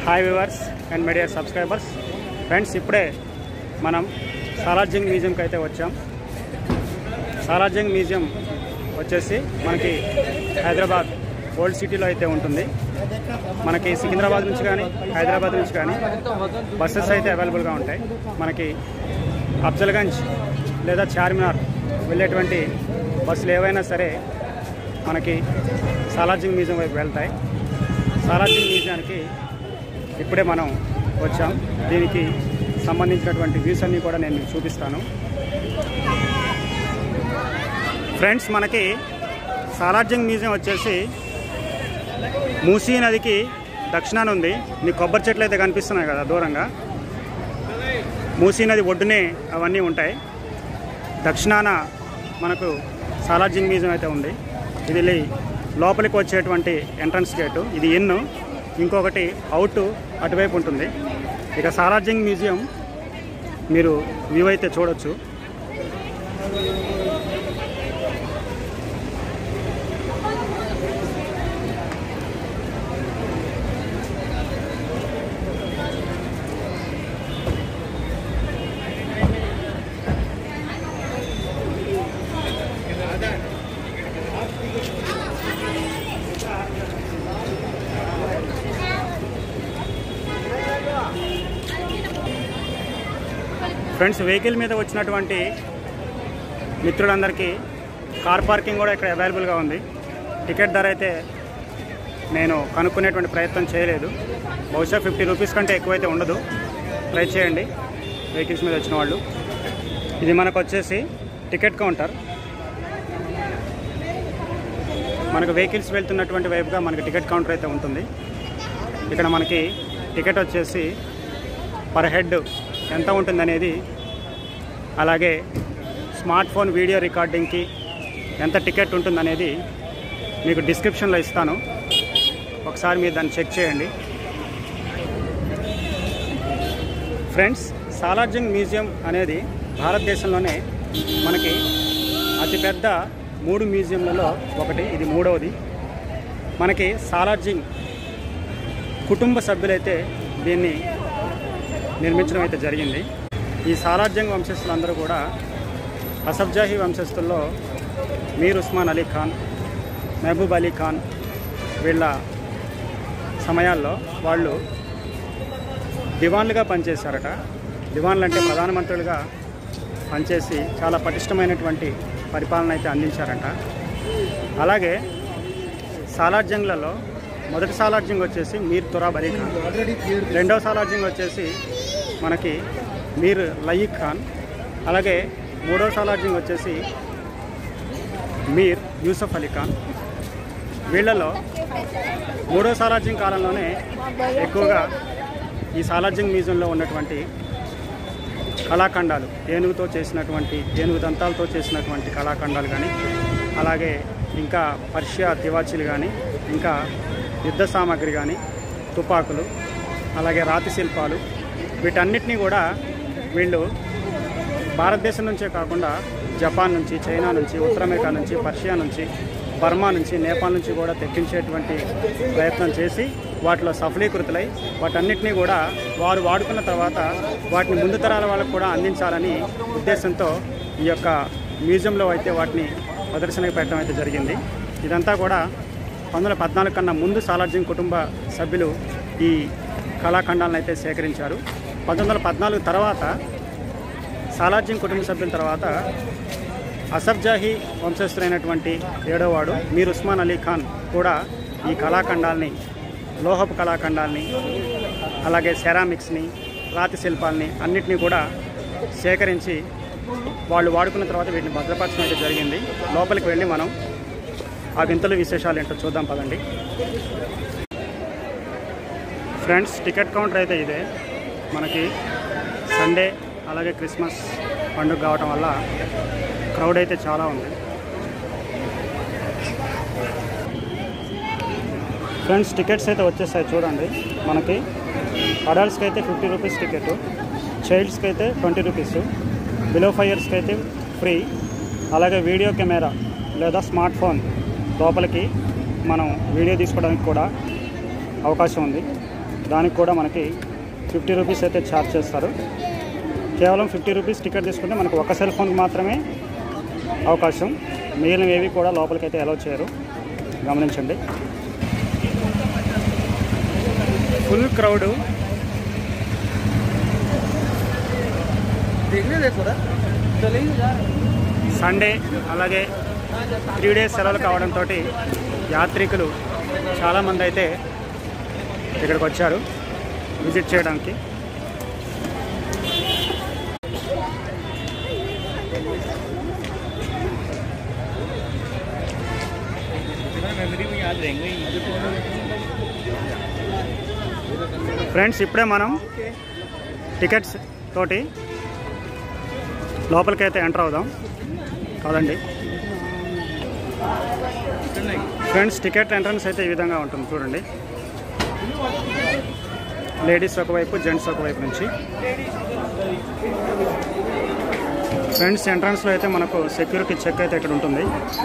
hi viewers and media subscribers friends ఇప్పుడే మనం సాలార్జింగ్ మ్యూజియంకి అయితే వచ్చాం సాలార్జింగ్ మ్యూజియం వచ్చేసి మనకి హైదరాబాద్ ఓల్డ్ సిటీలో అయితే ఉంటుంది మనకి సికింద్రాబాద్ నుంచి కానీ హైదరాబాద్ నుంచి కానీ బస్సెస్ అయితే అవైలబుల్గా ఉంటాయి మనకి అఫ్జల్గంజ్ లేదా చార్మినార్ వెళ్ళేటువంటి బస్సులు ఏవైనా సరే మనకి సాలార్జింగ్ మ్యూజియం వైపు వెళ్తాయి సాలార్జింగ్ మ్యూజియానికి ఇప్పుడే మనం వచ్చాం దీనికి సంబంధించినటువంటి వ్యూస్ అన్నీ కూడా నేను మీకు చూపిస్తాను ఫ్రెండ్స్ మనకి సాలార్జింగ్ మ్యూజియం వచ్చేసి మూసీ నదికి దక్షిణాన ఉంది మీ కొబ్బరి చెట్లు అయితే కనిపిస్తున్నాయి కదా దూరంగా మూసీ నది ఒడ్డునే అవన్నీ ఉంటాయి దక్షిణాన మనకు సాలార్జింగ్ మ్యూజియం అయితే ఉంది ఇది లే- లోపలికి వచ్చేటువంటి ఎంట్రన్స్ గేటు ఇది ఇన్ ఇంకొకటి అవుట్ అటువైపు ఉంటుంది ఇక సాలార్జింగ్ మ్యూజియం మీరు వ్యూ అయితే చూడొచ్చు ఫ్రెండ్స్ వెహికల్ మీద వచ్చినటువంటి మిత్రులందరికీ కార్ పార్కింగ్ కూడా ఇక్కడ అవైలబుల్గా ఉంది టికెట్ ధర అయితే నేను కనుక్కునేటువంటి ప్రయత్నం చేయలేదు బహుశా ఫిఫ్టీ రూపీస్ కంటే ఎక్కువైతే ఉండదు ట్రై చేయండి వెహికల్స్ మీద వచ్చిన వాళ్ళు ఇది మనకు వచ్చేసి టికెట్ కౌంటర్ మనకు వెహికల్స్ వెళ్తున్నటువంటి వైపుగా మనకి టికెట్ కౌంటర్ అయితే ఉంటుంది ఇక్కడ మనకి టికెట్ వచ్చేసి పర్ హెడ్ ఎంత ఉంటుందనేది అలాగే స్మార్ట్ ఫోన్ వీడియో రికార్డింగ్కి ఎంత టికెట్ ఉంటుందనేది మీకు డిస్క్రిప్షన్లో ఇస్తాను ఒకసారి మీరు దాన్ని చెక్ చేయండి ఫ్రెండ్స్ సాలార్జింగ్ మ్యూజియం అనేది భారతదేశంలోనే మనకి అతిపెద్ద మూడు మ్యూజియంలలో ఒకటి ఇది మూడవది మనకి సాలార్జింగ్ కుటుంబ సభ్యులైతే దీన్ని నిర్మించడం అయితే జరిగింది ఈ సాలార్జంగ్ వంశస్థులందరూ కూడా అసబ్జాహీ వంశస్థుల్లో మీర్ ఉస్మాన్ అలీ ఖాన్ మహబూబ్ అలీ ఖాన్ వీళ్ళ సమయాల్లో వాళ్ళు దివాన్లుగా పనిచేశారట దివాన్లు అంటే ప్రధానమంత్రులుగా పనిచేసి చాలా పటిష్టమైనటువంటి పరిపాలన అయితే అందించారంట అలాగే సాలార్జంగ్లలో మొదటి సాలార్జంగ్ వచ్చేసి మీర్ తురాబ్ అలీ ఖాన్ రెండవ సాలార్జింగ్ వచ్చేసి మనకి మీర్ లయీక్ ఖాన్ అలాగే మూడవ సాలార్జింగ్ వచ్చేసి మీర్ యూసఫ్ అలీ ఖాన్ వీళ్ళలో మూడవ సాలార్జింగ్ కాలంలోనే ఎక్కువగా ఈ సాలార్జింగ్ మ్యూజియంలో ఉన్నటువంటి కళాఖండాలు ఏనుగుతో చేసినటువంటి ఏనుగు దంతాలతో చేసినటువంటి కళాఖండాలు కానీ అలాగే ఇంకా పర్షియా తివాచీలు కానీ ఇంకా యుద్ధ సామాగ్రి కానీ తుపాకులు అలాగే రాతి శిల్పాలు వీటన్నిటినీ కూడా వీళ్ళు భారతదేశం నుంచే కాకుండా జపాన్ నుంచి చైనా నుంచి ఉత్తర అమెరికా నుంచి పర్షియా నుంచి బర్మా నుంచి నేపాల్ నుంచి కూడా తెప్పించేటువంటి ప్రయత్నం చేసి వాటిలో సఫలీకృతులై వాటన్నిటినీ కూడా వారు వాడుకున్న తర్వాత వాటిని ముందు తరాల వాళ్ళకు కూడా అందించాలని ఉద్దేశంతో ఈ యొక్క మ్యూజియంలో అయితే వాటిని ప్రదర్శనకు పెట్టడం అయితే జరిగింది ఇదంతా కూడా పంతొమ్మిది వందల పద్నాలుగు కన్నా ముందు సాలార్జింగ్ కుటుంబ సభ్యులు ఈ కళాఖండాలను అయితే సేకరించారు పంతొమ్మిది వందల పద్నాలుగు తర్వాత సాలార్జింగ్ కుటుంబ సభ్యుల తర్వాత అసబ్జాహీ వంశస్థులైనటువంటి ఏడోవాడు మీర్ ఉస్మాన్ అలీ ఖాన్ కూడా ఈ కళాఖండాల్ని లోహపు కళాఖండాల్ని అలాగే సెరామిక్స్ని రాతి శిల్పాలని అన్నిటినీ కూడా సేకరించి వాళ్ళు వాడుకున్న తర్వాత వీటిని భద్రపరచడం అయితే జరిగింది లోపలికి వెళ్ళి మనం ఆ వింతలు విశేషాలు ఏంటో చూద్దాం పదండి ఫ్రెండ్స్ టికెట్ కౌంటర్ అయితే ఇదే మనకి సండే అలాగే క్రిస్మస్ పండుగ కావటం వల్ల క్రౌడ్ అయితే చాలా ఉంది ఫ్రెండ్స్ టికెట్స్ అయితే వచ్చేస్తాయి చూడండి మనకి అడల్ట్స్కి అయితే ఫిఫ్టీ రూపీస్ టికెట్ చైల్డ్స్కి అయితే ట్వంటీ రూపీస్ బిలో ఫైవ్ ఇయర్స్కి అయితే ఫ్రీ అలాగే వీడియో కెమెరా లేదా స్మార్ట్ ఫోన్ లోపలికి మనం వీడియో తీసుకోవడానికి కూడా అవకాశం ఉంది దానికి కూడా మనకి ఫిఫ్టీ రూపీస్ అయితే ఛార్జ్ చేస్తారు కేవలం ఫిఫ్టీ రూపీస్ టికెట్ తీసుకుంటే మనకు ఒక సెల్ ఫోన్కి మాత్రమే అవకాశం మిగిలిన ఏవి కూడా లోపలికి అయితే అలౌ చేయరు గమనించండి ఫుల్ క్రౌడ్ देखने देखो ना चलेंगे जा సండే అలాగే త్రీ డేస్ సెలవులు కావడంతో యాత్రికులు చాలామంది అయితే ఇక్కడికి వచ్చారు విజిట్ చేయడానికి मेमोरी में याद रहेंगे ఫ్రెండ్స్ ఇప్పుడే మనం టికెట్స్ తోటి లోపలికి అయితే ఎంటర్ అవుదాం కాదండి ఫ్రెండ్స్ టికెట్ ఎంట్రన్స్ అయితే ఈ విధంగా ఉంటుంది చూడండి లేడీస్ ఒకవైపు జెంట్స్ ఒకవైపు నుంచి ఫ్రెండ్స్ ఎంట్రన్స్లో అయితే మనకు సెక్యూరిటీ చెక్ అయితే ఇక్కడ ఉంటుంది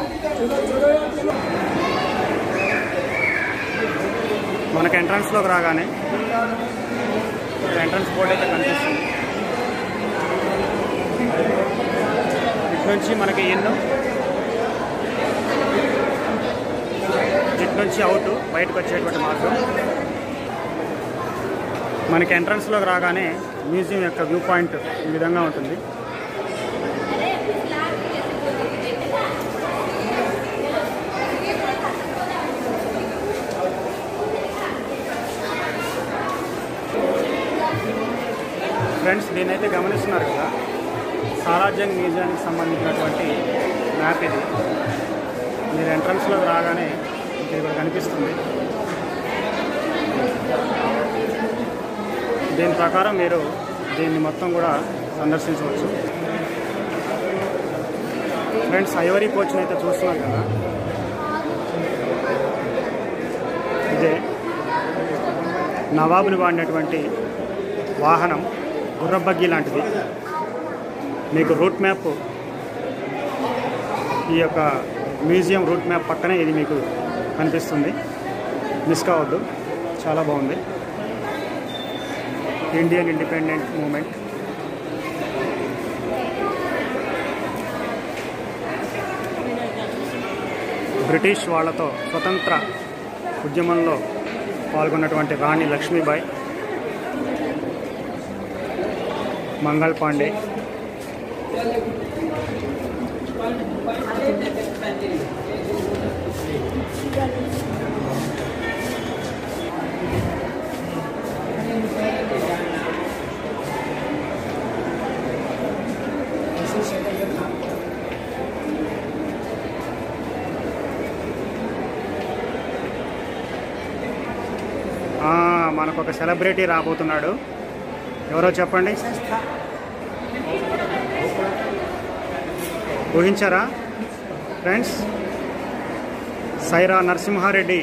మనకు ఎంట్రన్స్లోకి రాగానే ఎంట్రన్స్ బోర్డ్ అయితే కనిపిస్తుంది ఇటు నుంచి మనకి ఇన్ ఇటు నుంచి అవుట్ బయటకు వచ్చేటువంటి మార్గం మనకి ఎంట్రన్స్లోకి రాగానే మ్యూజియం యొక్క వ్యూ పాయింట్ ఈ విధంగా ఉంటుంది ఫ్రెండ్స్ దీన్నైతే గమనిస్తున్నారు కదా సాలార్జంగ్ మ్యూజియానికి సంబంధించినటువంటి మ్యాప్ ఇది మీరు ఎంట్రన్స్లోకి రాగానే మీకు ఇక్కడ కనిపిస్తుంది దీని ప్రకారం మీరు దీన్ని మొత్తం కూడా సందర్శించవచ్చు ఫ్రెండ్స్ ఐవరీ కోచ్ని అయితే చూస్తున్నారు కదా ఇదే నవాబులు వాడినటువంటి వాహనం గుర్రబగ్గి లాంటిది మీకు రూట్ మ్యాప్ ఈ యొక్క మ్యూజియం రూట్ మ్యాప్ పక్కనే ఇది మీకు కనిపిస్తుంది మిస్ కావద్దు చాలా బాగుంది ఇండియన్ ఇండిపెండెంట్ మూమెంట్ బ్రిటిష్ వాళ్ళతో స్వతంత్ర ఉద్యమంలో పాల్గొన్నటువంటి రాణి లక్ష్మీబాయి మంగళ్ పాండే ఆ, మనకు ఒక సెలబ్రిటీ రాబోతున్నాడు ఎవరో చెప్పండి ఊహించారా ఫ్రెండ్స్ సైరా నరసింహారెడ్డి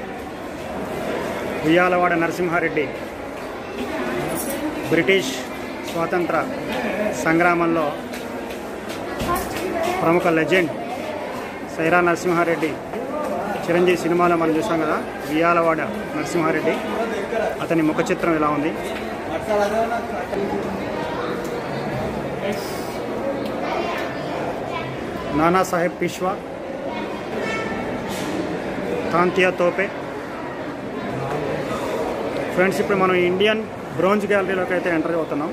ఉయ్యాలవాడ నరసింహారెడ్డి బ్రిటిష్ స్వాతంత్ర సంగ్రామంలో ప్రముఖ లెజెండ్ సైరా నరసింహారెడ్డి చిరంజీవి సినిమాలో మనం చూసాం కదా ఉయ్యాలవాడ నరసింహారెడ్డి అతని ముఖ చిత్రం ఇలా ఉంది నానా సాహెబ్ పిష్వా తాంతియా తోపే ఫ్రెండ్స్ ఇప్పుడు మనం ఇండియన్ బ్రోంజ్ గ్యాలరీలోకి అయితే ఎంటర్ అవుతున్నాం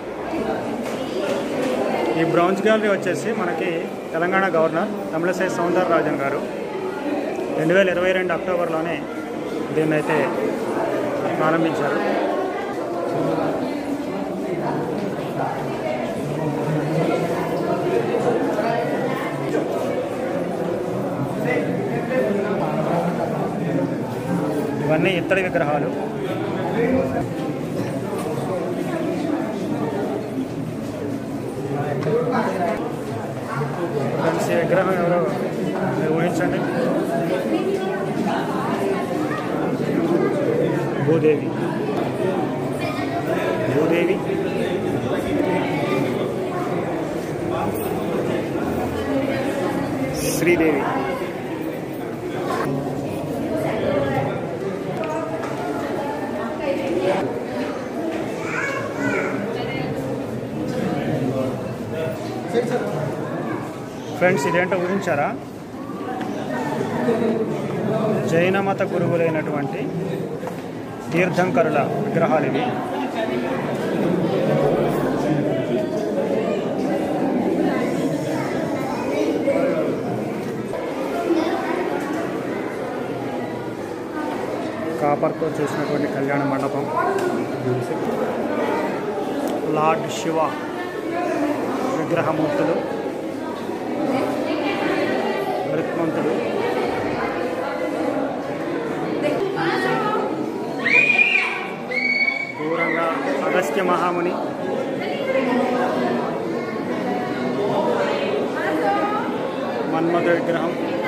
ఈ బ్రౌన్స్ గ్యాలరీ వచ్చేసి మనకి తెలంగాణ గవర్నర్ తమిళసై సౌందరరాజన్ గారు రెండు వేల ఇరవై రెండు అక్టోబర్లోనే దీన్ని అయితే ప్రారంభించారు ఇవన్నీ ఇత్తడి విగ్రహాలు ఫ్రెండ్స్ ఈ విగ్రహం ఎవరో మీరు ఊహించండి భూదేవి భూదేవి శ్రీదేవి ఫ్రెండ్స్ ఇదేంటో ఊహించారా జైన మత గురువులైనటువంటి తీర్థంకరుల విగ్రహాలు ఇవి కాపర్తో చేసినటువంటి కళ్యాణ మండపం లార్డ్ శివ విగ్రహమూర్తులు గరుత్మంతుడు దూరంగా అగస్త్య మహాముని మన్మథ విగ్రహం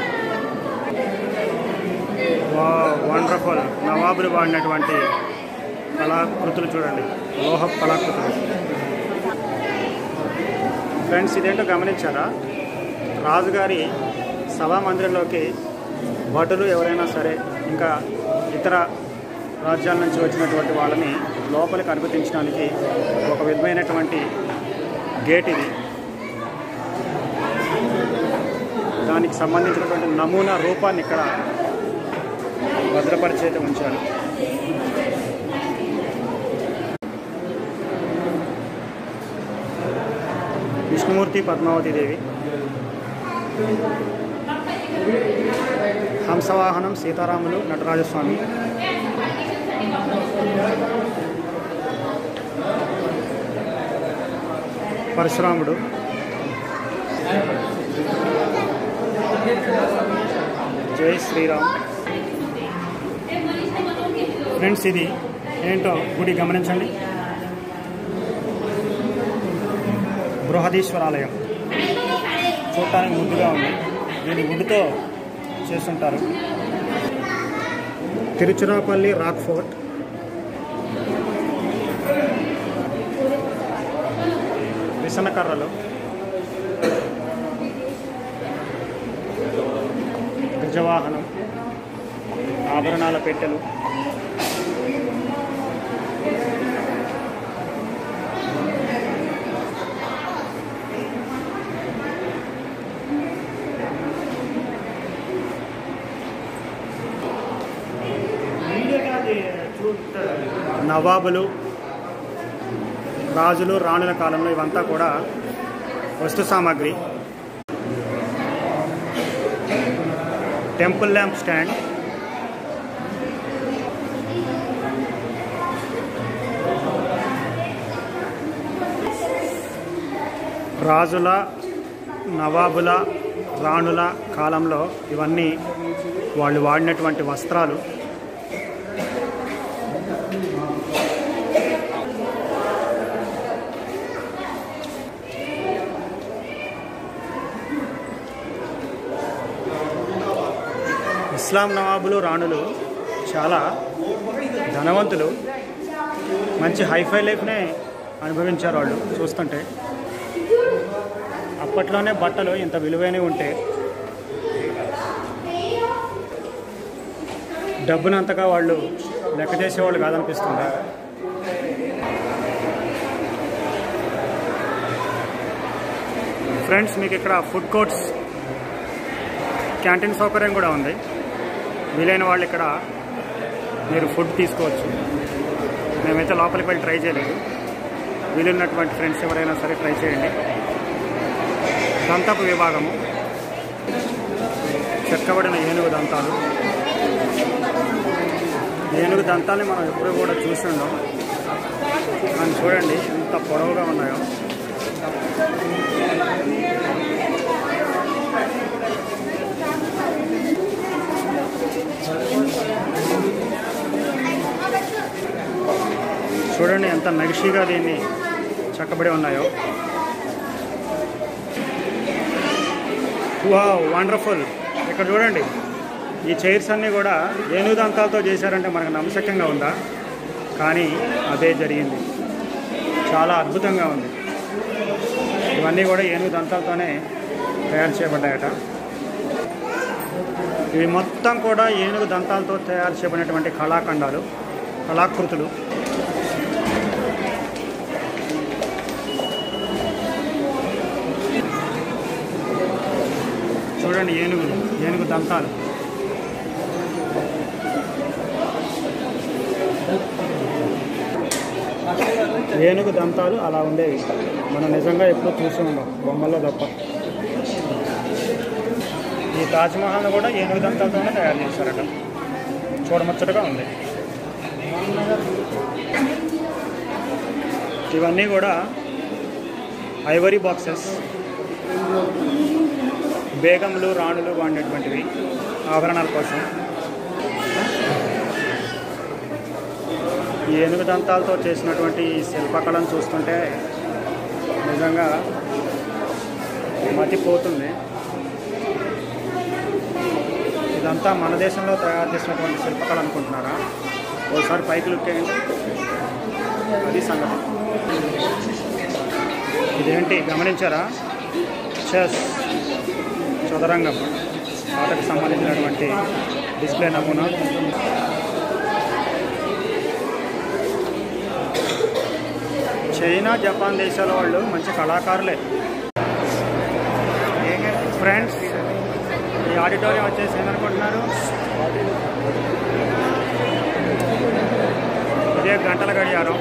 వా వండర్ఫుల్ నవాబులు వాడినటువంటి కళాకృతులు చూడండి లోహ కళాకృతులు ఫ్రెండ్స్ ఇదేంటో గమనించారా రాజుగారి సభా మందిరంలోకి భటులు ఎవరైనా సరే ఇంకా ఇతర రాజ్యాల నుంచి వచ్చినటువంటి వాళ్ళని లోపలికి అనుమతించడానికి ఒక విధమైనటువంటి గేట్ ఇది దానికి సంబంధించినటువంటి నమూనా రూపాన్ని ఇక్కడ భద్రపరిచి అయితే ఉంచారు విష్ణుమూర్తి పద్మావతి దేవి హంసవాహనం సీతారాములు నటరాజస్వామి పరశురాముడు జై శ్రీరామ్ ఫ్రెండ్స్ ఇది ఏంటో గుడి గమనించండి బృహదీశ్వరాలయం చూడటానికి ముద్దుగా ఉంది దీన్ని వుడ్తో చేస్తుంటారు తిరుచిరాపల్లి రాక్ ఫోర్ట్ విసనకర్రలు గజవాహనం ఆభరణాల పెట్టెలు నవాబులు రాజులు రాణుల కాలంలో ఇవంతా కూడా వస్తు సామాగ్రి టెంపుల్ ల్యాంప్ స్టాండ్ రాజుల నవాబుల రాణుల కాలంలో ఇవన్నీ వాళ్ళు వాడినటువంటి వస్త్రాలు ఇస్లాం నవాబులు రాణులు చాలా ధనవంతులు మంచి హైఫై లైఫ్నే అనుభవించారు వాళ్ళు చూస్తుంటే అప్పట్లోనే బట్టలు ఇంత విలువైనవి ఉంటే డబ్బునంతగా వాళ్ళు లెక్క చేసేవాళ్ళు కాదనిపిస్తుంది ఫ్రెండ్స్ మీకు ఇక్కడ ఫుడ్ కోర్ట్స్ క్యాంటీన్ సౌకర్యం కూడా ఉంది వీలైన వాళ్ళు ఇక్కడ మీరు ఫుడ్ తీసుకోవచ్చు మేమైతే లోపలికి వెళ్ళి ట్రై చేయలేదు వీలున్నటువంటి ఫ్రెండ్స్ ఎవరైనా సరే ట్రై చేయండి దంతపు విభాగము చెక్కబడిన ఏనుగు దంతాలు ఏనుగు దంతాన్ని మనం ఎప్పుడు కూడా చూసి ఉండం మనం చూడండి ఎంత పొడవుగా ఉన్నాయో చూడండి ఎంత నగిషిగా దీన్ని చక్కబడి ఉన్నాయో వా వండర్ఫుల్ ఇక్కడ చూడండి ఈ చైర్స్ అన్నీ కూడా ఏనుగు దంతాలతో చేశారంటే మనకు నమ్మశక్యంగా ఉందా కానీ అదే జరిగింది చాలా అద్భుతంగా ఉంది ఇవన్నీ కూడా ఏనుగు దంతాలతోనే తయారు చేయబడ్డాయట ఇవి మొత్తం కూడా ఏనుగు దంతాలతో తయారు చేయబడినటువంటి కళాఖండాలు కళాకృతులు చూడండి ఏనుగులు ఏనుగు దంతాలు ఏనుగు దంతాలు అలా ఉండేవి మనం నిజంగా ఎప్పుడూ చూసి ఉన్నాం బొమ్మల్లో తప్ప ఈ తాజ్మహల్ని కూడా ఏనుగు దంతాలతోనే తయారు చేశారట చూడముచ్చటగా ఉంది ఇవన్నీ కూడా ఐవరీ బాక్సెస్ బేగంలు రాణులు వాడినటువంటివి ఆభరణాల కోసం ఈ ఏనుగు దంతాలతో చేసినటువంటి ఈ శిల్పకళను చూస్తుంటే నిజంగా మతిపోతుంది ఇదంతా మన దేశంలో తయారు చేసినటువంటి శిల్పకళ అనుకుంటున్నారా ఒకసారి పైకి లుక్ వేయండి అది సంగతి ఇదేంటి గమనించారా చెస్ చదరంగం ఆటకు సంబంధించినటువంటి డిస్ప్లే నమూనా చైనా జపాన్ దేశాల వాళ్ళు మంచి కళాకారులే ఫ్రెండ్స్ ఈ ఆడిటోరియం వచ్చేసి ఏమనుకుంటున్నారు ఇదే గంటల గడియారం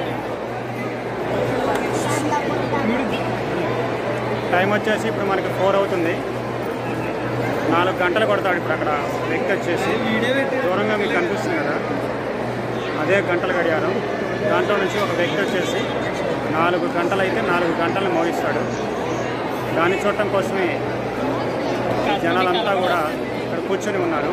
టైం వచ్చేసి ఇప్పుడు మనకి ఫోర్ అవుతుంది నాలుగు గంటలు కొడతాడు ఇప్పుడు అక్కడ వ్యక్తి వచ్చేసి దూరంగా మీకు కనిపిస్తుంది కదా అదే గంటల గడియారం దాంట్లో నుంచి ఒక వ్యక్తి వచ్చేసి నాలుగు గంటలు అయితే నాలుగు గంటలు మోగిస్తాడు దాన్ని చూడటం కోసమే జనాలంతా కూడా ఇక్కడ కూర్చొని ఉన్నారు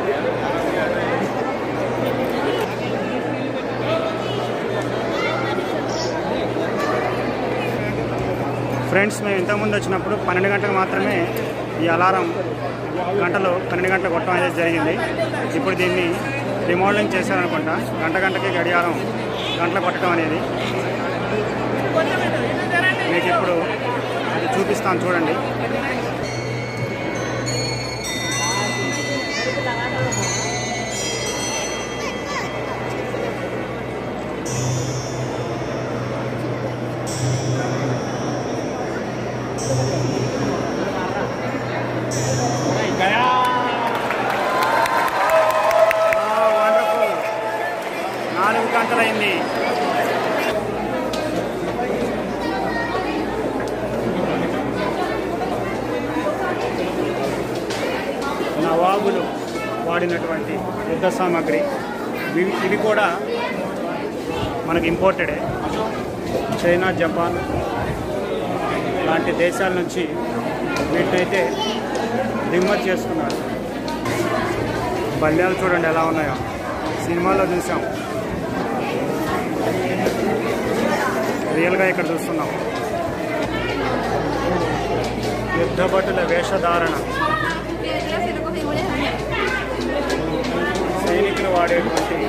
ఫ్రెండ్స్ మేము ఇంతకుముందు వచ్చినప్పుడు పన్నెండు గంటలకు మాత్రమే ఈ అలారం గంటలు పన్నెండు గంటలు కొట్టడం అనేది జరిగింది ఇప్పుడు దీన్ని రిమోడలింగ్ చేశారనుకుంటా గంట గంటకి గడియారం గంటలు కొట్టడం అనేది మీకు ఇప్పుడు అది చూపిస్తాను చూడండి వండర్ఫుల్ నాలుగు గంటలైంది నవాబులు వాడినటువంటి యుద్ధ సామాగ్రి ఇవి ఇవి కూడా మనకి ఇంపోర్టెడే చైనా జపాన్ లాంటి దేశాల నుంచి వీటినైతే దిగుమతి చేసుకున్నారు బల్యాలు చూడండి ఎలా ఉన్నాయో సినిమాలో చూసాం రియల్గా ఇక్కడ చూస్తున్నాం యుద్ధ భటుల వేషధారణ సైనికులు వాడేటువంటి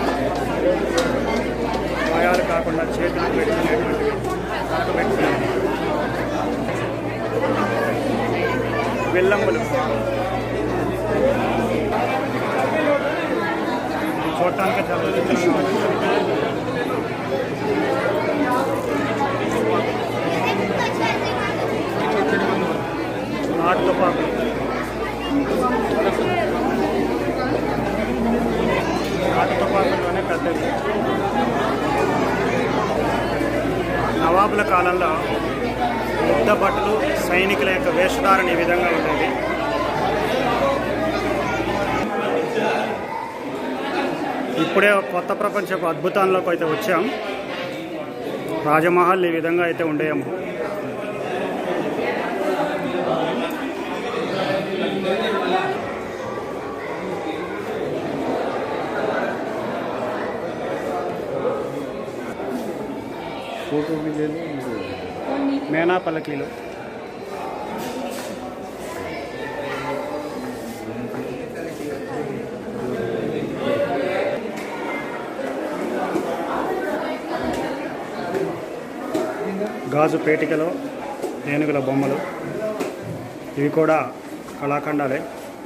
గాయాలు కాకుండా చేతులు పెట్టుకునేటువంటి కాటు పెట్టుకునేది విల్లంబులు ఇది చూడటానికి చాలా విచిత్రంగా ఉంది నాటు తుపాకులు నాటు తుపాకుల్లోనే పెద్దది నవాబుల కాలంలో యుద్ధ భటులు సైనికుల యొక్క వేషధారణ ఈ విధంగా ఉండేది ఇప్పుడే ఒక కొత్త ప్రపంచపు అద్భుతాల్లోకి అయితే వచ్చాం రాజమహల్ ఈ విధంగా అయితే ఉండేమో फोटो भी ले लो మేనా పల్లకీలు గాజు పేటికలో ఏనుగుల బొమ్మలు ఇవి కూడా కళాఖండాలే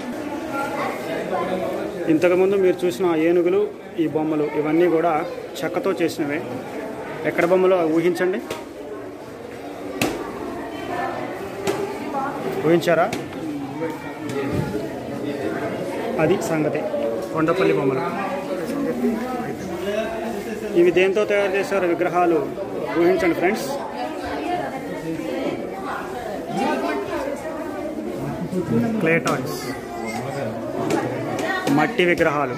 ఇంతకుముందు మీరు చూసిన ఆ ఏనుగులు ఈ బొమ్మలు ఇవన్నీ కూడా చెక్కతో చేసినవే ఎక్కడ బొమ్మలో ఊహించండి ఊహించారా అది సంగతి కొండపల్లి బొమ్మలు ఇవి దేంతో తయారు చేశారు విగ్రహాలు ఊహించండి ఫ్రెండ్స్ క్లే టాయ్స్ మట్టి విగ్రహాలు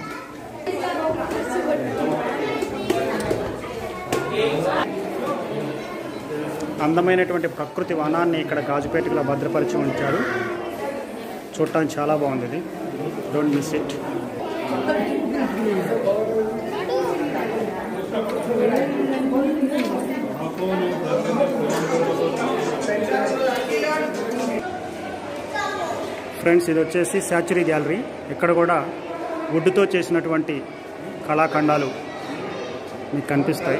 అందమైనటువంటి ప్రకృతి వనాన్ని ఇక్కడ గాజుపేటలో భద్రపరిచి ఉంచారు చూడటానికి చాలా బాగుంది ఇది డోంట్ మిస్ ఇట్ ఫ్రెండ్స్ ఇది వచ్చేసి శాచురీ గ్యాలరీ ఇక్కడ కూడా వుడ్తో చేసినటువంటి కళాఖండాలు మీకు కనిపిస్తాయి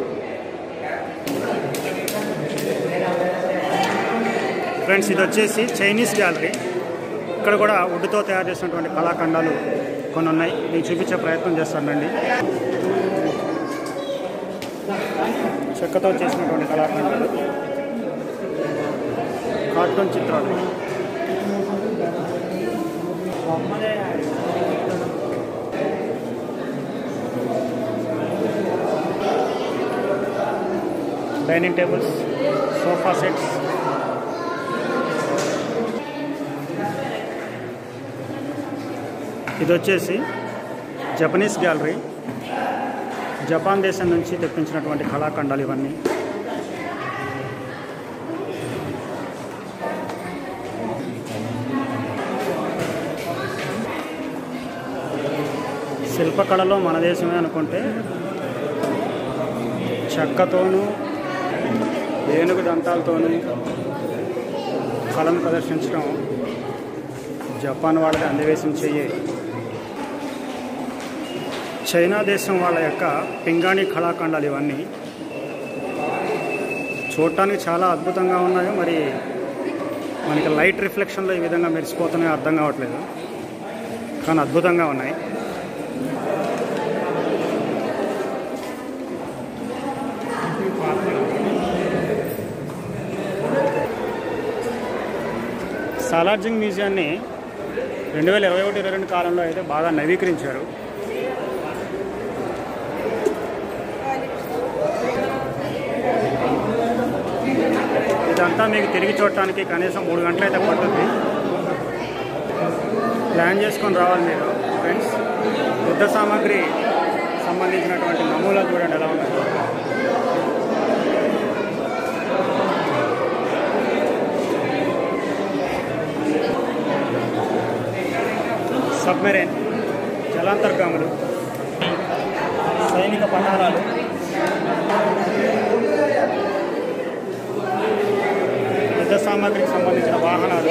ఫ్రెండ్స్ ఇది వచ్చేసి చైనీస్ గ్యాలరీ ఇక్కడ కూడా వుడ్తో తయారు చేసినటువంటి కళాఖండాలు కొన్ని ఉన్నాయి మీకు చూపించే ప్రయత్నం చేస్తానండి చెక్కతో చేసినటువంటి కళాఖండాలు కార్టూన్ చిత్రాలు డైనింగ్ టేబుల్స్ సోఫా సెట్స్ ఇది వచ్చేసి జపనీస్ గ్యాలరీ జపాన్ దేశం నుంచి తెప్పించినటువంటి కళాఖండాలు ఇవన్నీ శిల్పకళలో మన దేశమే అనుకుంటే చెక్కతోనూ ఏనుగు దంతాలతోనూ కళను ప్రదర్శించడం జపాన్ వాళ్ళది అందవేశం చెయ్యి చైనా దేశం వాళ్ళ యొక్క పింగాణి కళాఖండాలు ఇవన్నీ చూడటానికి చాలా అద్భుతంగా ఉన్నాయి మరి మనకి లైట్ రిఫ్లెక్షన్లో ఈ విధంగా మెరిసిపోతున్నాయో అర్థం కావట్లేదు కానీ అద్భుతంగా ఉన్నాయి సాలార్జింగ్ మ్యూజియాన్ని రెండు వేల ఇరవై ఒకటి ఇరవై రెండు కాలంలో అయితే బాగా నవీకరించారు ఇదంతా మీకు తిరిగి చూడటానికి కనీసం మూడు గంటలు అయితే పడుతుంది ప్లాన్ చేసుకొని రావాలి మీరు ఫ్రెండ్స్ యుద్ధ సామాగ్రి సంబంధించినటువంటి నమూనాలు చూడండి ఎలా ఉన్నాయి సబ్మెరైన్ జలాంతర్గాములు సైనిక పటారాలు యుద్ధ సామాగ్రికి సంబంధించిన వాహనాలు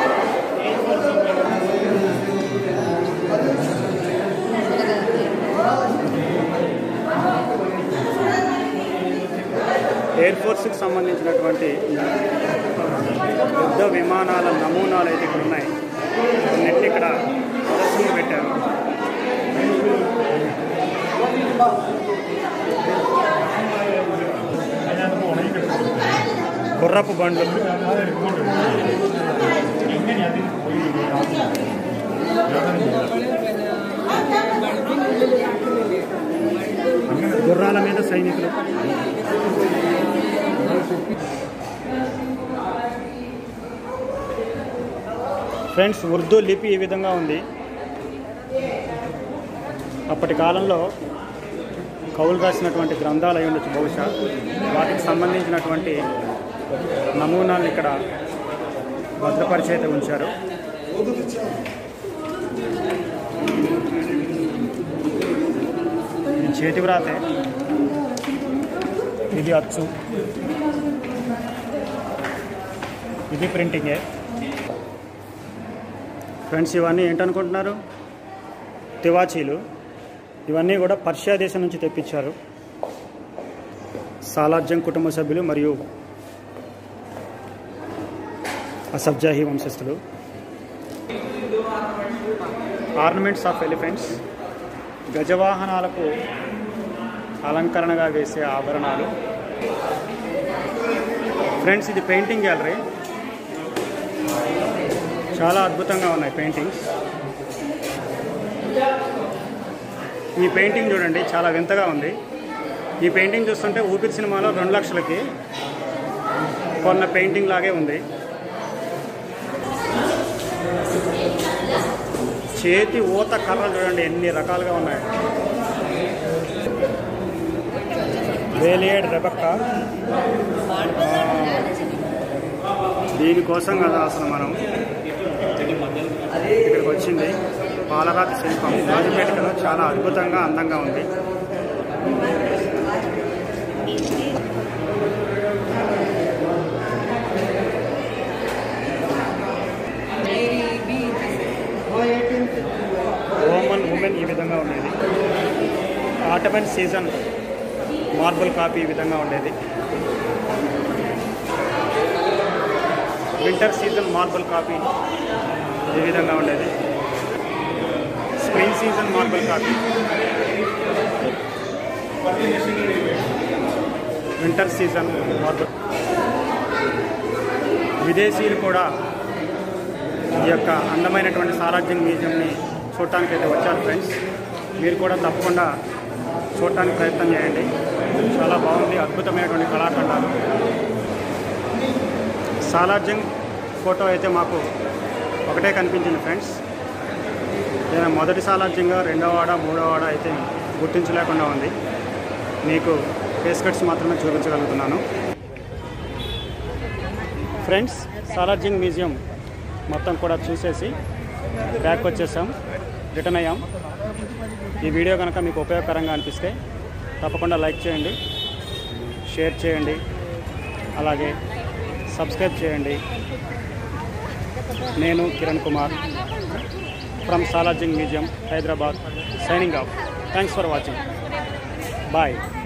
ఎయిర్ ఫోర్స్కి సంబంధించినటువంటి యుద్ధ విమానాల నమూనాలు అయితే ఇక్కడ ఉన్నాయి కొన్నింటిని ఇక్కడ ప్రదర్శన పెట్టారు గుర్రపు బండ్లు గుర్రాల మీద సైనికులు ఫ్రెండ్స్ ఉర్దూ లిపి ఈ విధంగా ఉంది అప్పటి కాలంలో కవులు రాసినటువంటి గ్రంథాలు అయి ఉండొచ్చు బహుశా వాటికి సంబంధించినటువంటి నమూనాలను ఇక్కడ భద్రపరిచి అయితే ఉంచారు ఇది చేతి వ్రాతే ఇది అచ్చు ఇది ప్రింటింగే ఫ్రెండ్స్ ఇవన్నీ ఏంటనుకుంటున్నారు తివాచీలు ఇవన్నీ కూడా పర్షియా దేశం నుంచి తెప్పించారు సాలార్జంగ్ కుటుంబ సభ్యులు మరియు అసబ్జాహీ వంశస్థులు ఆర్నమెంట్స్ ఆఫ్ ఎలిఫెంట్స్ గజవాహనాలకు అలంకరణగా వేసే ఆభరణాలు ఫ్రెండ్స్ ఇది పెయింటింగ్ గ్యాలరీ చాలా అద్భుతంగా ఉన్నాయి పెయింటింగ్స్ ఈ పెయింటింగ్ చూడండి చాలా వింతగా ఉంది ఈ పెయింటింగ్ చూస్తుంటే ఊపిరి సినిమాలో రెండు లక్షలకి కొన్న పెయింటింగ్ లాగే ఉంది చేతి ఊత కర్రలు చూడండి ఎన్ని రకాలుగా ఉన్నాయి వేలియేడ్ రెబక్క దీనికోసం కదా అసలు మనం ఇక్కడికి వచ్చింది పాలరాతి శిల్పం రాజపేటలో చాలా అద్భుతంగా అందంగా ఉంది రోమన్ ఉమెన్ ఈ విధంగా ఉండేది ఆటమన్ సీజన్ మార్బుల్ కాపీ ఈ విధంగా ఉండేది వింటర్ సీజన్ మార్బుల్ కాపీ ఈ విధంగా ఉండేది spring season marble copy winter season marble విదేశీయులు కూడా ఈ యొక్క అందమైనటువంటి సారాజ్యం మ్యూజియంని చూడటానికి అయితే వచ్చారు ఫ్రెండ్స్ మీరు కూడా తప్పకుండా చూడటానికి ప్రయత్నం చేయండి చాలా బాగుంది అద్భుతమైనటువంటి కళాఖండాలు సాలార్జంగ్ ఫోటో అయితే మాకు ఒకటే కనిపించింది ఫ్రెండ్స్ నేను మొదటి సాలార్జంగా రెండవ వాడ మూడవ వాడ అయితే గుర్తించలేకుండా ఉంది మీకు ఫేస్ కట్స్ మాత్రమే చూపించగలుగుతున్నాను ఫ్రెండ్స్ సాలార్జింగ్ మ్యూజియం మొత్తం కూడా చూసేసి బ్యాక్ వచ్చేసాం రిటర్న్ అయ్యాం ఈ వీడియో కనుక మీకు ఉపయోగకరంగా అనిపిస్తే తప్పకుండా లైక్ చేయండి షేర్ చేయండి అలాగే సబ్స్క్రైబ్ చేయండి నేను Kiran Kumar from Salar Jung museum Hyderabad signing off thanks for watching bye